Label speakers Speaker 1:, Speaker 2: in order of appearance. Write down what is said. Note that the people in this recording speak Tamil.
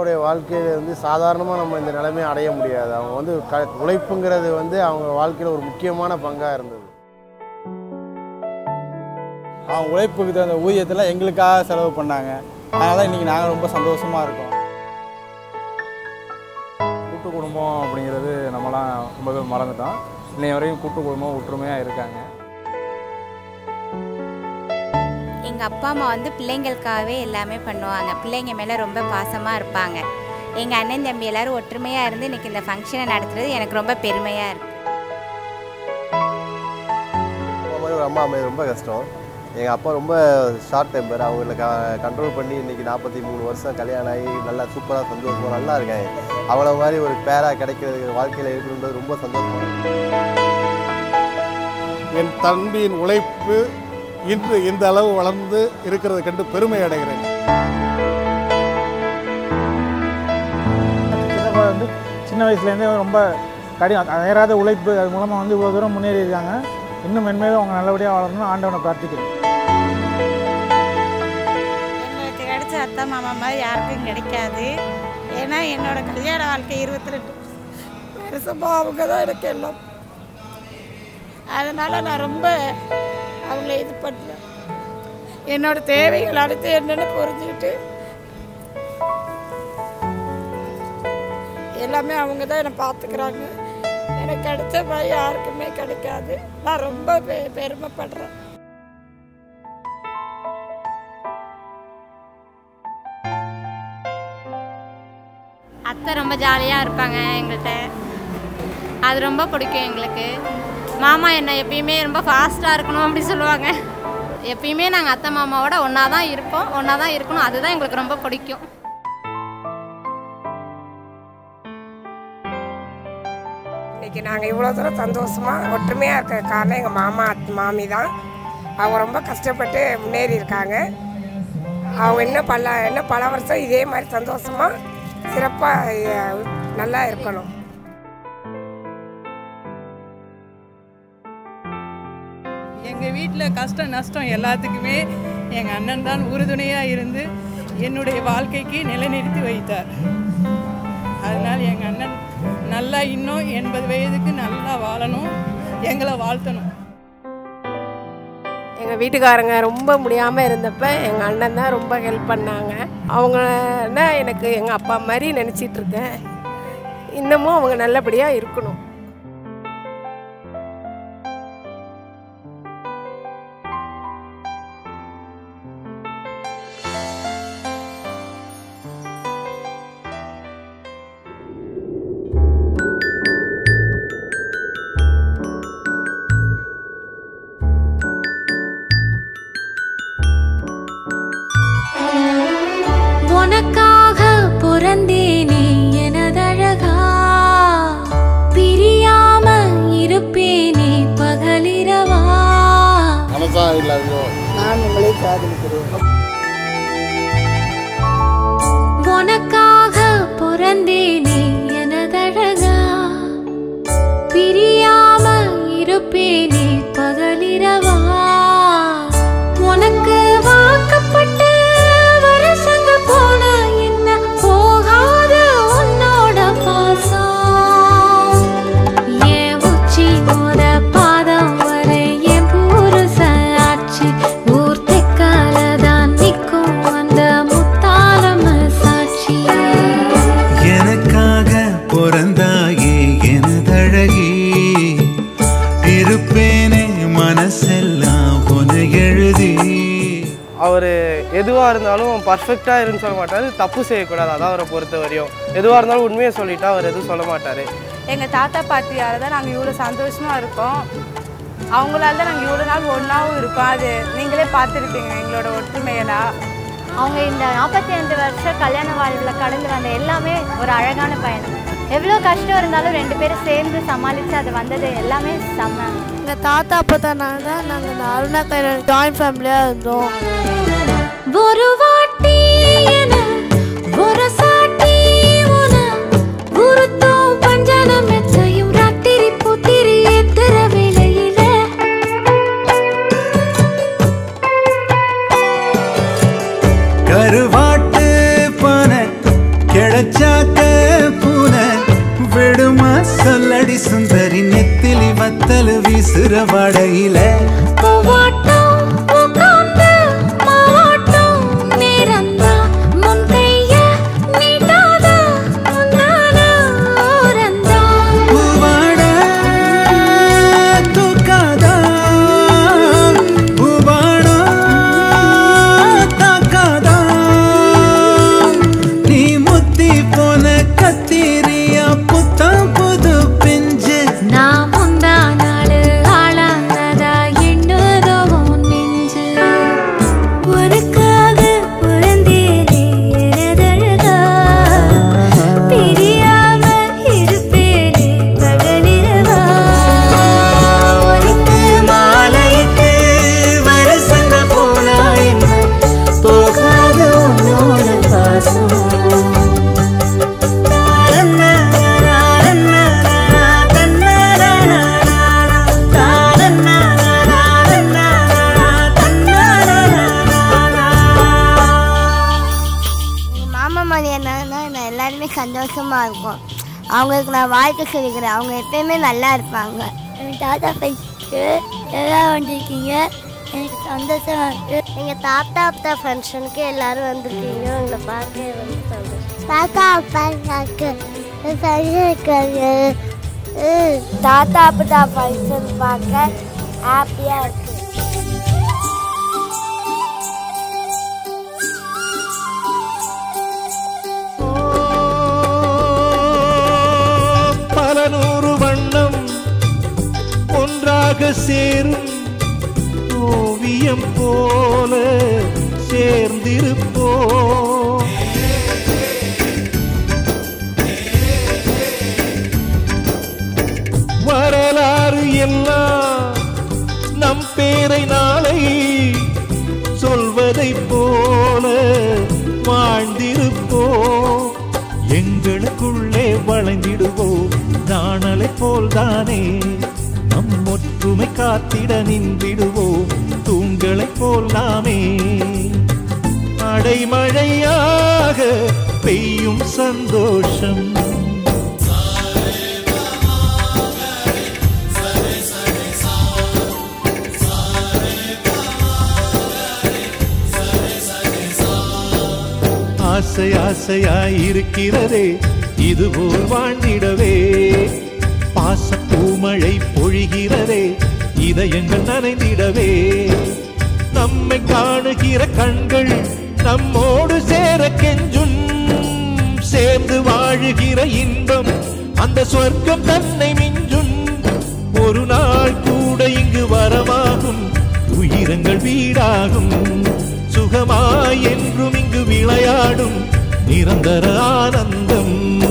Speaker 1: அம்மாவுடைய வாழ்க்கையில் வந்து சாதாரணமாக நம்ம இந்த நிலைமையை அடைய முடியாது அவங்க வந்து க உழைப்புங்கிறது வந்து அவங்க வாழ்க்கையில் ஒரு முக்கியமான பங்காக இருந்தது
Speaker 2: அவங்க உழைப்புக்கு தகுந்த ஊதியத்தில் எங்களுக்காக செலவு பண்ணாங்க அதனால இன்றைக்கி நாங்கள் ரொம்ப சந்தோஷமாக இருக்கோம்
Speaker 3: கூட்டு குடும்பம் அப்படிங்கிறது நம்மலாம் ரொம்பவே மறந்துட்டோம் இன்னைய வரையும் கூட்டு குடும்பம் ஒற்றுமையாக இருக்காங்க
Speaker 4: எங்கள் அப்பா அம்மா வந்து பிள்ளைங்களுக்காகவே எல்லாமே பண்ணுவாங்க பிள்ளைங்க மேலே ரொம்ப பாசமாக இருப்பாங்க எங்கள் அண்ணன் தம்பி எல்லாரும் ஒற்றுமையாக இருந்து இன்னைக்கு இந்த ஃபங்க்ஷனை நடத்துறது எனக்கு ரொம்ப பெருமையாக இருக்குது
Speaker 5: அப்பா மாதிரி ஒரு அம்மா அமைய ரொம்ப கஷ்டம் எங்கள் அப்பா ரொம்ப ஷார்ட் டெம்பர் அவங்கள க கண்ட்ரோல் பண்ணி இன்றைக்கி நாற்பத்தி மூணு வருஷம் கல்யாணம் ஆகி நல்லா சூப்பராக சந்தோஷமாக நல்லா இருக்காங்க அவளை மாதிரி ஒரு பேராக கிடைக்கிறது வாழ்க்கையில் இருக்கணுன்றது ரொம்ப சந்தோஷமாக இருக்கு.
Speaker 6: என் தம்பியின் உழைப்பு இன்று இந்த அளவு வளர்ந்து இருக்கிறது கண்டு பெருமை அடைகிறேன்
Speaker 7: சித்தப்பா வந்து சின்ன வயசுலேருந்தே ரொம்ப கடினம் அயராத உழைப்பு அது மூலமாக வந்து இவ்வளோ தூரம் முன்னேறி இருக்காங்க இன்னும் மென்மேலும் அவங்க நல்லபடியாக வளரணும் ஆண்டவனை பிரார்த்திக்கிறேன்
Speaker 8: எங்களுக்கு கிடைச்ச அத்தை மாமா மாதிரி யாருக்கும் கிடைக்காது ஏன்னா என்னோட கல்யாண வாழ்க்கை இருபத்தி ரெண்டு வருஷமாக அவங்க தான் எனக்கு எல்லாம் அதனால் நான் ரொம்ப அவங்கள இது பண்ணுறேன் என்னோட தேவைகள் அடுத்து என்னென்னு புரிஞ்சுக்கிட்டு எல்லாமே அவங்க தான் என்னை பார்த்துக்கிறாங்க எனக்கு கிடைச்ச மாதிரி யாருக்குமே கிடைக்காது நான் ரொம்ப பெ பெருமைப்படுறேன்
Speaker 4: அத்தை ரொம்ப ஜாலியாக இருப்பாங்க எங்கள்கிட்ட அது ரொம்ப பிடிக்கும் எங்களுக்கு மாமா என்ன எப்பயுமே ரொம்ப ஃபாஸ்ட்டாக இருக்கணும் அப்படி சொல்லுவாங்க எப்பயுமே நாங்கள் அத்தை மாமாவோட ஒன்றா தான் இருப்போம் ஒன்றா தான் இருக்கணும் அதுதான் எங்களுக்கு ரொம்ப பிடிக்கும்
Speaker 8: இன்னைக்கு நாங்கள் இவ்வளோ தூரம் சந்தோஷமாக ஒற்றுமையாக இருக்க காரணம் எங்கள் மாமா அத்- மாமி தான் அவங்க ரொம்ப கஷ்டப்பட்டு முன்னேறி இருக்காங்க அவங்க இன்னும் பல இன்னும் பல வருஷம் இதே மாதிரி சந்தோஷமாக சிறப்பாக நல்லா இருக்கணும்
Speaker 9: எங்கள் வீட்டில் கஷ்டம் நஷ்டம் எல்லாத்துக்குமே எங்கள் அண்ணன் தான் உறுதுணையாக இருந்து என்னுடைய வாழ்க்கைக்கு நிலைநிறுத்தி வைத்தார் அதனால் எங்கள் அண்ணன் நல்லா இன்னும் எண்பது வயதுக்கு நல்லா வாழணும் எங்களை வாழ்த்தணும்
Speaker 8: எங்கள் வீட்டுக்காரங்க ரொம்ப முடியாமல் இருந்தப்ப எங்கள் அண்ணன் தான் ரொம்ப ஹெல்ப் பண்ணாங்க அவங்கள எனக்கு எங்கள் அப்பா மாதிரி நினச்சிட்டு இருக்கேன் இன்னமும் அவங்க நல்லபடியாக இருக்கணும்
Speaker 10: உனக்காக பிறந்தேனே எனதழகா பிரியாம இருப்பேனே பகலிரவா
Speaker 6: மனசா இல்லாதோ
Speaker 8: நான் உங்களை காதலிக்கிறேன்
Speaker 10: உனக்காக பிறந்தேனே எனதழகா பிரியாம இருப்பேனே பகலிரவா உனக்கு வாக்கப்பட்ட வருஷங்கள் போன என்ன போகாத உன்னோட பாசம் என் உச்சி மோத பாதம் வரை என் புருஷ ஆட்சி ஊர் தெக்கால தான் நிற்கும் அந்த முத்தாரம சாட்சி
Speaker 11: எனக்காக பிறந்தாயே எனதழகி இருப்பேனே மனசெல்லாம் உன எழுதி
Speaker 12: அவர் எதுவாக இருந்தாலும் பர்ஃபெக்டாக இருன்னு சொல்ல மாட்டார் தப்பு செய்யக்கூடாது அதான் அவரை பொறுத்த வரையும் எதுவாக இருந்தாலும் உண்மையை சொல்லிட்டா அவர் எதுவும் சொல்ல மாட்டார்
Speaker 13: எங்கள் தாத்தா பாட்டியால் தான் நாங்கள் இவ்வளோ சந்தோஷமாக இருக்கோம் அவங்களால தான் நாங்கள் இவ்வளோ நாள் ஒன்றாவும் இருக்கோம் அது நீங்களே பார்த்துருப்பீங்க எங்களோட ஒற்றுமையெல்லாம்
Speaker 14: அவங்க இந்த நாற்பத்தி அஞ்சு வருஷம் கல்யாண வாழ்வில் கடந்து வந்த எல்லாமே ஒரு அழகான பயணம் எவ்வளோ கஷ்டம் இருந்தாலும் ரெண்டு பேரும் சேர்ந்து சமாளித்து அது வந்தது எல்லாமே செம்ம
Speaker 15: எங்கள் தாத்தா அப்பத்தானால தான் நாங்கள் இந்த அருணா கையில் ஜாயின்ட் ஃபேமிலியாக இருந்தோம்
Speaker 10: ஒரு வாட்டி என ஒரு சாட்டி உன குருத்தம் பஞ்சனம் மெச்சையும் ராத்திரி புத்திரி ஏத்துற வேளையில
Speaker 11: கருவாட்டு பன கிழ வீசுற வடையில
Speaker 10: பூவாட்டம் உட்கார்ந்து மாவாட்டம் நேரந்தான் முன் கைய நீட்டாத முன்னால ஓரந்தான்
Speaker 11: பூவாட தூக்காதா பூவாடா தாக்காதா நீ முத்தி போன கத்திரியா புத்தம் புது பிஞ்சு
Speaker 10: நான் முந்தா நாள் ஆளானதா எண்ணுதோ உன் நெஞ்சு உனக்காக பிறந்தேனே எனதழகா பிரியாம இருப்பேனே பகலிரவா உனக்கு
Speaker 11: மாலையிட்டு வருஷங்க போனா என்ன போகாத உன்னோட பாசம்
Speaker 15: எங்கள் மாமா மணி என்னன்னா நான் எல்லாருமே சந்தோஷமாக இருக்கும் அவங்களுக்கு நான் வாழ்க்கை சொல்லிக்கிறேன் அவங்க எப்பயுமே நல்லா இருப்பாங்க எங்கள் தாத்தா ஃப்ரெண்ட்ஸ்க்கு எல்லாம் வந்திருக்கீங்க எனக்கு சந்தோஷமா இருக்கு எங்கள் தாத்தா அப்பா ஃபங்க்ஷனுக்கு எல்லாரும் வந்திருக்கீங்க உங்களை பார்க்க ரொம்ப சந்தோஷம் தாத்தா அப்பா இருக்காங்க தாத்தா அப்பா ஃபங்க்ஷன் பார்க்க ஹாப்பியாக இருக்கு
Speaker 16: பல நூறு வண்ணம் ஒன்றாக சேரும் ஓவியம் போல சேர்ந்திருப்போம் வரலாறு எல்லாம் நம் பேரை நாளை சொல்வதைப் போல வாழ்ந்திருப்போம் எங்களுக்குள்ளே வளைந்திடுவோம் நாணலை போல்தானே நம் ஒற்றுமை காத்திட நின்றிடுவோம் தூண்களைப் போல் நாமே அடைமழையாக பெய்யும் சந்தோஷம் ஆசை ஆசையாய் இருக்கிறதே இதுபோல் வாழ்ந்திடவே பாச பூமழை பொழிகிறதே இதயங்கள் நனைந்திடவே நம்மை காணுகிற கண்கள் நம்மோடு சேர கெஞ்சும் சேர்ந்து வாழுகிற இன்பம் அந்த சொர்க்கம் தன்னை மிஞ்சும் ஒரு நாள் கூட இங்கு வரமாகும் உயிரங்கள் வீடாகும் சுகமாய் என்றும் இங்கு விளையாடும் நிரந்தர ஆனந்தம்